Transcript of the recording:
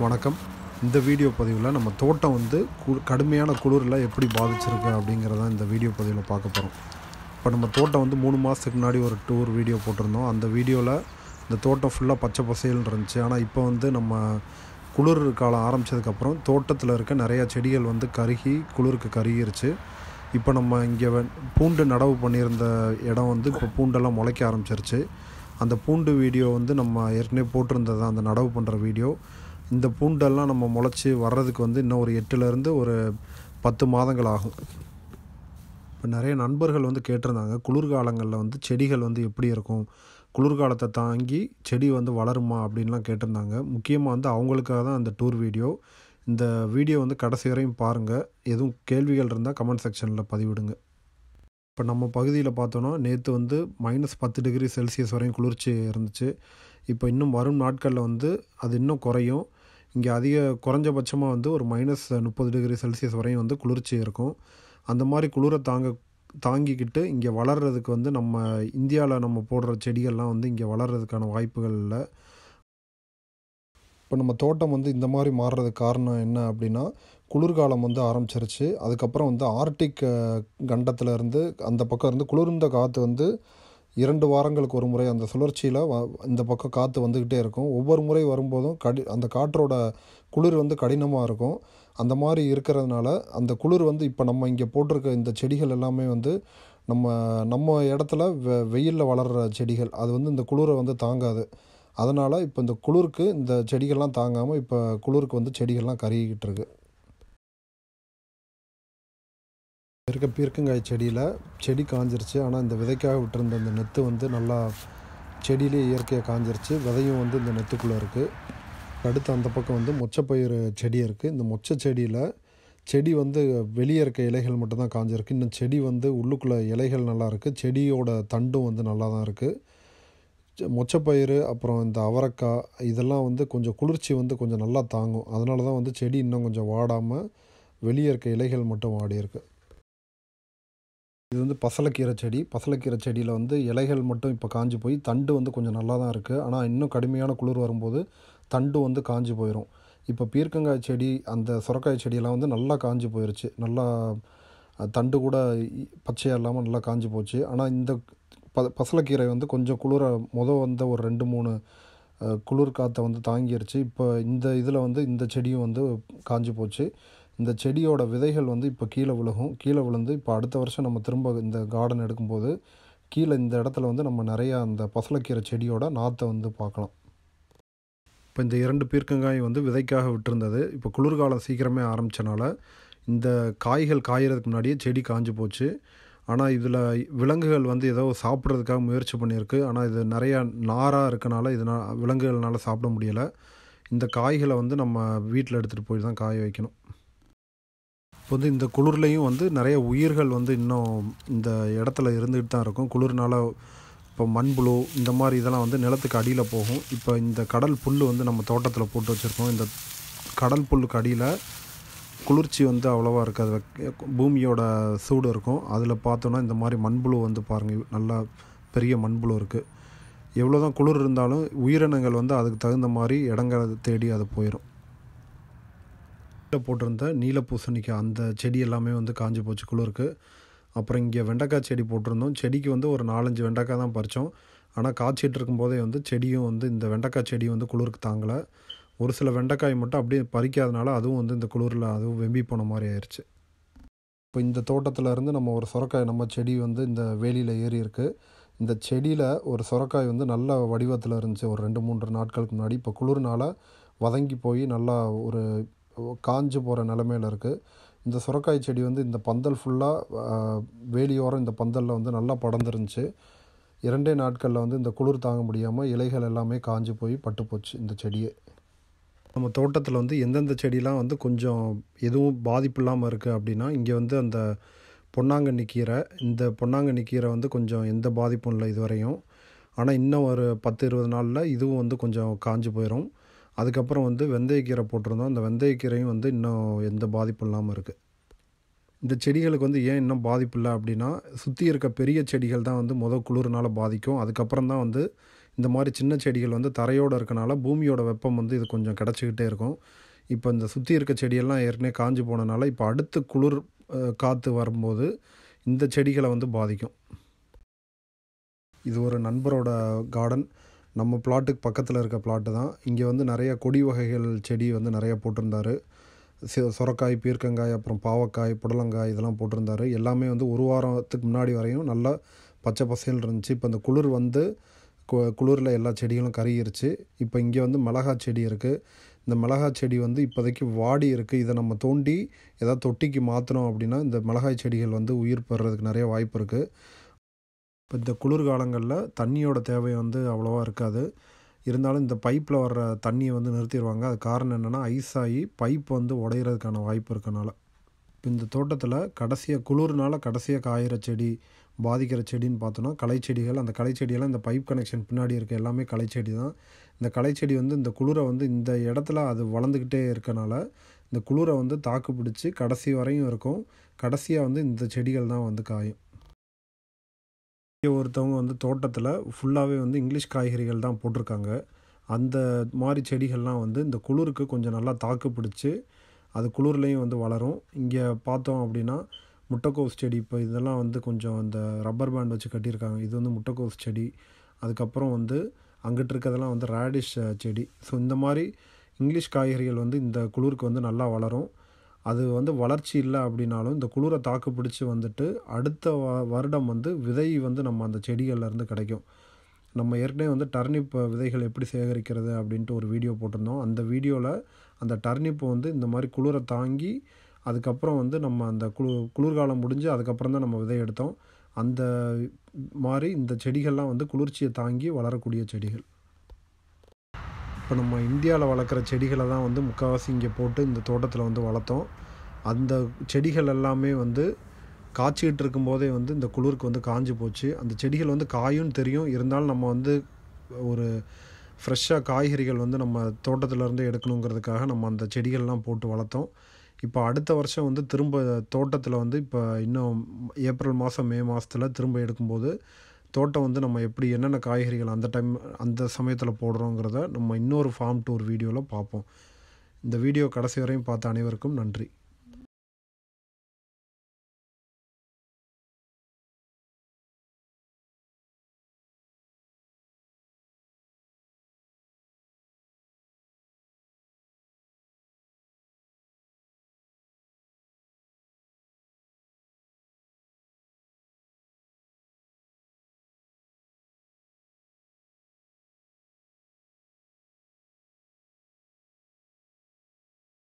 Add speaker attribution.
Speaker 1: வணக்கம் இந்த வீடியோ பதிவில் நம்ம தோட்டம் வந்து கு கடுமையான குளிரில் எப்படி பாதிச்சிருக்கு அப்படிங்கிறத இந்த வீடியோ பதிவில் பார்க்க போகிறோம் இப்போ நம்ம தோட்டம் வந்து மூணு மாதத்துக்கு முன்னாடி ஒரு டூர் வீடியோ போட்டிருந்தோம் அந்த வீடியோவில் இந்த தோட்டம் ஃபுல்லாக பச்சை பசேல்னு இருந்துச்சு ஆனால் இப்போ வந்து நம்ம குளிர் காலம் ஆரம்பித்ததுக்கப்புறம் தோட்டத்தில் இருக்க நிறையா செடிகள் வந்து கருகி குளிருக்கு கருகிருச்சு இப்போ நம்ம இங்கே பூண்டு நடவு பண்ணியிருந்த இடம் வந்து இப்போ பூண்டெல்லாம் முளைக்க ஆரம்பிச்சிருச்சு அந்த பூண்டு வீடியோ வந்து நம்ம ஏற்கனவே போட்டிருந்தது அந்த நடவு பண்ணுற வீடியோ இந்த பூண்டெல்லாம் நம்ம முளைச்சி வர்றதுக்கு வந்து இன்னும் ஒரு எட்டுலேருந்து ஒரு பத்து மாதங்கள் ஆகும் இப்போ நிறைய நண்பர்கள் வந்து கேட்டிருந்தாங்க குளிர்காலங்களில் வந்து செடிகள் வந்து எப்படி இருக்கும் குளிர்காலத்தை தாங்கி செடி வந்து வளருமா அப்படின்லாம் கேட்டிருந்தாங்க முக்கியமாக வந்து அவங்களுக்காக தான் அந்த டூர் வீடியோ இந்த வீடியோ வந்து கடைசி வரையும் பாருங்கள் எதுவும் கேள்விகள் இருந்தால் கமெண்ட் செக்ஷனில் பதிவிடுங்க இப்போ நம்ம பகுதியில் பார்த்தோன்னா நேற்று வந்து மைனஸ் பத்து டிகிரி செல்சியஸ் வரையும் குளிர்ச்சி இருந்துச்சு இப்போ இன்னும் வரும் நாட்களில் வந்து அது இன்னும் குறையும் இங்கே அதிக குறைஞ்சபட்சமாக வந்து ஒரு மைனஸ் முப்பது டிகிரி செல்சியஸ் வரையும் வந்து குளிர்ச்சி இருக்கும் அந்த மாதிரி குளிரை தாங்க தாங்கிக்கிட்டு இங்கே வளர்கிறதுக்கு வந்து நம்ம இந்தியாவில் நம்ம போடுற செடிகள்லாம் வந்து இங்கே வளர்கிறதுக்கான வாய்ப்புகள் இல்லை இப்போ நம்ம தோட்டம் வந்து இந்த மாதிரி மாறுறதுக்கு காரணம் என்ன அப்படின்னா குளிர்காலம் வந்து ஆரம்பிச்சிருச்சு அதுக்கப்புறம் வந்து ஆர்டிக் கண்டத்தில் இருந்து அந்த பக்கம் இருந்து குளிர்ந்த காற்று வந்து இரண்டு வாரங்களுக்கு ஒரு முறை அந்த சுழற்சியில் இந்த பக்கம் காற்று வந்துக்கிட்டே இருக்கும் ஒவ்வொரு முறை வரும்போதும் கடி அந்த காற்றோட குளிர் வந்து கடினமாக இருக்கும் அந்த மாதிரி இருக்கிறதுனால அந்த குளிர் வந்து இப்போ நம்ம இங்கே போட்டிருக்க இந்த செடிகள் எல்லாமே வந்து நம்ம நம்ம இடத்துல வெ வெயிலில் வளர்கிற செடிகள் அது வந்து இந்த குளிரை வந்து தாங்காது அதனால் இப்போ இந்த குளிருக்கு இந்த செடிகள்லாம் தாங்காமல் இப்போ குளிருக்கு வந்து செடிகள்லாம் கருகிக்கிட்டு இருக்கு இருக்க பீர்க்கங்காய் செடியில் செடி காஞ்சிருச்சு ஆனால் இந்த விதைக்காக விட்டுருந்த இந்த நெத்து வந்து நல்லா செடியிலே இயற்கையாக காஞ்சிருச்சு விதையும் வந்து இந்த நெத்துக்குள்ளே இருக்குது அடுத்து அந்த பக்கம் வந்து மொச்சப்பயிறு செடி இருக்குது இந்த மொச்சை செடியில் செடி வந்து வெளியே இருக்க இலைகள் மட்டும்தான் காஞ்சிருக்கு இன்னும் செடி வந்து உள்ளுக்குள்ளே இலைகள் நல்லா இருக்குது செடியோட தண்டும் வந்து நல்லா தான் இருக்குது மொச்சப்பயிறு அப்புறம் இந்த அவரைக்காய் இதெல்லாம் வந்து கொஞ்சம் குளிர்ச்சி வந்து கொஞ்சம் நல்லா தாங்கும் அதனால தான் வந்து செடி இன்னும் கொஞ்சம் வாடாமல் வெளியே இருக்க இலைகள் மட்டும் வாடி இருக்குது இது வந்து பசலைக்கீரை செடி பசலைக்கீரை செடியில் வந்து இலைகள் மட்டும் இப்போ காஞ்சி போய் தண்டு வந்து கொஞ்சம் நல்லா தான் இருக்குது ஆனால் இன்னும் கடுமையான குளிர் வரும்போது தண்டு வந்து காஞ்சி போயிடும் இப்போ பீர்க்கங்காய் செடி அந்த சுரக்காய் செடியெல்லாம் வந்து நல்லா காஞ்சி போயிடுச்சு நல்லா தண்டு கூட பச்சையாக இல்லாமல் நல்லா காஞ்சி போச்சு ஆனால் இந்த ப பசலைக்கீரை வந்து கொஞ்சம் குளிர மொதல் வந்த ஒரு ரெண்டு மூணு குளிர் காற்றை வந்து தாங்கிருச்சு இப்போ இந்த இதில் வந்து இந்த செடியும் வந்து காஞ்சி போச்சு இந்த செடியோட விதைகள் வந்து இப்போ கீழே விழுகும் கீழே விழுந்து இப்போ அடுத்த வருஷம் நம்ம திரும்ப இந்த கார்டன் எடுக்கும்போது கீழே இந்த இடத்துல வந்து நம்ம நிறையா அந்த பசலைக்கீரை செடியோட நாற்றை வந்து பார்க்கலாம் இப்போ இந்த இரண்டு பீர்க்கங்காய் வந்து விதைக்காக விட்டுருந்தது இப்போ குளிர்காலம் சீக்கிரமே ஆரம்பித்தனால இந்த காய்கள் காயறதுக்கு முன்னாடியே செடி காஞ்சி போச்சு ஆனால் இதில் விலங்குகள் வந்து ஏதோ சாப்பிட்றதுக்காக முயற்சி பண்ணியிருக்கு ஆனால் இது நிறையா நாராக இருக்கனால இதனால் விலங்குகள்னால சாப்பிட முடியலை இந்த காய்களை வந்து நம்ம வீட்டில் எடுத்துகிட்டு போய் தான் காய வைக்கணும் இப்போ வந்து இந்த குளிர்லேயும் வந்து நிறைய உயிர்கள் வந்து இன்னும் இந்த இடத்துல இருந்துகிட்டு தான் இருக்கும் குளிர்னால இப்போ மண்புழு இந்த மாதிரி இதெல்லாம் வந்து நிலத்துக்கு அடியில் போகும் இப்போ இந்த கடல் புல் வந்து நம்ம தோட்டத்தில் போட்டு வச்சுருக்கோம் இந்த கடல் புல்லுக்கு அடியில் குளிர்ச்சி வந்து அவ்வளோவா இருக்காது பூமியோட சூடு இருக்கும் அதில் பார்த்தோன்னா இந்த மாதிரி மண்புழு வந்து பாருங்கள் நல்லா பெரிய மண்புழு இருக்குது எவ்வளோ தான் குளிர் இருந்தாலும் உயிரினங்கள் வந்து அதுக்கு தகுந்த மாதிரி இடங்களை தேடி அது போயிடும் போட்டிருந்த நீல பூசணிக்காய் அந்த செடி எல்லாமே வந்து காஞ்சி போச்சு குளிருக்கு அப்புறம் இங்கே வெண்டைக்காய் செடி போட்டிருந்தோம் செடிக்கு வந்து ஒரு நாலஞ்சு வெண்டைக்காய் தான் பறித்தோம் ஆனால் காய்ச்சிட்டு இருக்கும்போதே வந்து செடியும் வந்து இந்த வெண்டைக்காய் செடி வந்து குளிருக்கு தாங்கலை ஒரு சில வெண்டைக்காய் மட்டும் அப்படியே பறிக்காதனால அதுவும் வந்து இந்த குளிரில் அதுவும் வெம்பி போன மாதிரி ஆயிடுச்சு இப்போ இந்த தோட்டத்தில் இருந்து நம்ம ஒரு சுரக்காய் நம்ம செடி வந்து இந்த வேலியில் ஏறி இருக்குது இந்த செடியில் ஒரு சுரக்காய் வந்து நல்ல வடிவத்தில் இருந்துச்சு ஒரு ரெண்டு மூன்று நாட்களுக்கு முன்னாடி இப்போ குளிர்னால வதங்கி போய் நல்லா ஒரு காஞ்சு போகிற நிலமையில் இருக்குது இந்த சுரக்காய் செடி வந்து இந்த பந்தல் ஃபுல்லாக வேலியோரம் இந்த பந்தலில் வந்து நல்லா படர்ந்துருந்துச்சு இரண்டே நாட்களில் வந்து இந்த குளிர் தாங்க முடியாமல் இலைகள் எல்லாமே காஞ்சு போய் பட்டு போச்சு இந்த செடியே நம்ம தோட்டத்தில் வந்து எந்தெந்த செடிலாம் வந்து கொஞ்சம் எதுவும் பாதிப்பு இல்லாமல் இருக்குது அப்படின்னா இங்கே வந்து அந்த பொன்னாங்கண்ணி கீரை இந்த பொன்னாங்கண்ணி கீரை வந்து கொஞ்சம் எந்த பாதிப்பும் இல்லை இதுவரையும் ஆனால் இன்னும் ஒரு பத்து இருபது நாளில் இதுவும் வந்து கொஞ்சம் காஞ்சு போயிடும் அதுக்கப்புறம் வந்து வெந்தயக்கீரை போட்டிருந்தோம் அந்த வெந்தயக்கீரையும் வந்து இன்னும் எந்த பாதிப்பும் இல்லாமல் இருக்குது இந்த செடிகளுக்கு வந்து ஏன் இன்னும் பாதிப்பு இல்லை அப்படின்னா சுற்றி இருக்க பெரிய செடிகள் தான் வந்து முதல் குளிர்னால் பாதிக்கும் அதுக்கப்புறம் தான் வந்து இந்த மாதிரி சின்ன செடிகள் வந்து தரையோடு இருக்கனால பூமியோட வெப்பம் வந்து இது கொஞ்சம் கிடச்சிக்கிட்டே இருக்கும் இப்போ இந்த சுற்றி இருக்க செடியெல்லாம் ஏற்கனவே காஞ்சி போனனால இப்போ அடுத்து குளிர் அஹ், காற்று வரும்போது இந்த செடிகளை வந்து பாதிக்கும் இது ஒரு நண்பரோட கார்டன் நம்ம பிளாட்டுக்கு பக்கத்தில் இருக்க பிளாட்டு தான் இங்கே வந்து நிறைய கொடி வகைகள் செடி வந்து நிறைய போட்டிருந்தாரு சி- சொரக்காய் பீர்க்கங்காய் அப்புறம் பாவக்காய் புடலங்காய் இதெல்லாம் போட்டிருந்தாரு எல்லாமே வந்து ஒரு வாரத்துக்கு முன்னாடி வரையும் நல்லா பச்சை பசேல் இருந்துச்சு இப்போ இந்த குளிர் வந்து கு- குளிரில் எல்லா செடிகளும் கருகிருச்சு இப்போ இங்கே வந்து மிளகா செடி இருக்குது இந்த மிளகா செடி வந்து இப்போதைக்கு வாடி இருக்குது இதை நம்ம தோண்டி ஏதாவது தொட்டிக்கு மாற்றினோம் அப்படின்னா இந்த மிளகாய் செடிகள் வந்து உயிர் பெறுறதுக்கு நிறைய வாய்ப்பு இருக்குது இப்போ இந்த குளிர்காலங்களில் தண்ணியோட தேவை வந்து அவ்வளோவா இருக்காது இருந்தாலும் இந்த பைப்பில் வர்ற தண்ணியை வந்து நிறுத்திடுவாங்க அது காரணம் என்னென்னா ஐஸ் ஆகி பைப் வந்து உடையிறதுக்கான வாய்ப்பு இருக்கனால இப்போ இந்த தோட்டத்தில் கடைசியாக குளிர்னால கடைசியாக காயிற செடி பாதிக்கிற செடின்னு பார்த்தோன்னா களைச்செடிகள் அந்த களைச்செடியெல்லாம் இந்த பைப் கனெக்ஷன் பின்னாடி இருக்க எல்லாமே களைச்செடி தான் இந்த களைச்செடி வந்து இந்த குளிரை வந்து இந்த இடத்துல அது வளர்ந்துக்கிட்டே இருக்கனால இந்த குளிரை வந்து தாக்கு பிடிச்சி கடைசி வரையும் இருக்கும் கடைசியாக வந்து இந்த செடிகள் தான் வந்து காயும் இங்கே ஒருத்தவங்க வந்து தோட்டத்தில் ஃபுல்லாகவே வந்து இங்கிலீஷ் காய்கறிகள் தான் போட்டிருக்காங்க அந்த மாதிரி செடிகள்லாம் வந்து இந்த குளிருக்கு கொஞ்சம் நல்லா தாக்கு பிடிச்சி அது குளிர்லேயும் வந்து வளரும் இங்கே பார்த்தோம் அப்படின்னா முட்டைக்கோஸ் செடி இப்போ இதெல்லாம் வந்து கொஞ்சம் இந்த ரப்பர் பேண்ட் வச்சு கட்டியிருக்காங்க இது வந்து முட்டைக்கோஸ் செடி அதுக்கப்புறம் வந்து அங்கிட்டு இருக்கிறதெல்லாம் வந்து ரேடிஷ் செடி ஸோ இந்த மாதிரி இங்கிலீஷ் காய்கறிகள் வந்து இந்த குளிருக்கு வந்து நல்லா வளரும் அது வந்து வளர்ச்சி இல்லை அப்படின்னாலும் இந்த குளிரை தாக்கு பிடிச்சி வந்துட்டு அடுத்த வ- வருடம் வந்து விதை வந்து நம்ம அந்த செடிகள்ல இருந்து கிடைக்கும் நம்ம ஏற்கனவே வந்து டர்னிப் விதைகள் எப்படி சேகரிக்கிறது அப்படின்ட்டு ஒரு வீடியோ போட்டிருந்தோம் அந்த வீடியோவில் அந்த டர்னிப் வந்து இந்த மாதிரி குளிரை தாங்கி அதுக்கப்புறம் வந்து நம்ம அந்த குளு குளிர்காலம் முடிஞ்சு அதுக்கப்புறம் தான் நம்ம விதை எடுத்தோம் அந்த மாதிரி இந்த செடிகள்லாம் வந்து குளிர்ச்சியை தாங்கி வளரக்கூடிய செடிகள் இப்போ நம்ம இந்தியாவில் வளர்க்குற செடிகளை தான் வந்து முக்கால்வாசி இங்கே போட்டு இந்த தோட்டத்தில் வந்து வளர்த்தோம் அந்த செடிகள் எல்லாமே வந்து காய்ச்சிக்கிட்டு இருக்கும்போதே வந்து இந்த குளிருக்கு வந்து காஞ்சு போச்சு அந்த செடிகள் வந்து காயும் தெரியும் இருந்தாலும் நம்ம வந்து ஒரு ஃப்ரெஷ்ஷாக காய்கறிகள் வந்து நம்ம தோட்டத்திலேருந்து எடுக்கணுங்கிறதுக்காக நம்ம அந்த செடிகள்லாம் போட்டு வளர்த்தோம் இப்போ அடுத்த வருஷம் வந்து திரும்ப தோட்டத்தில் வந்து இப்போ இன்னும் ஏப்ரல் மாதம் மே மாதத்தில் திரும்ப எடுக்கும்போது தோட்டம் வந்து நம்ம எப்படி என்னென்ன காய்கறிகள் அந்த டைம் அந்த சமயத்தில் போடுறோங்கிறத நம்ம இன்னொரு ஃபார்ம் டூர் வீடியோவில் பார்ப்போம் இந்த வீடியோ கடைசி வரையும் பார்த்த அனைவருக்கும் நன்றி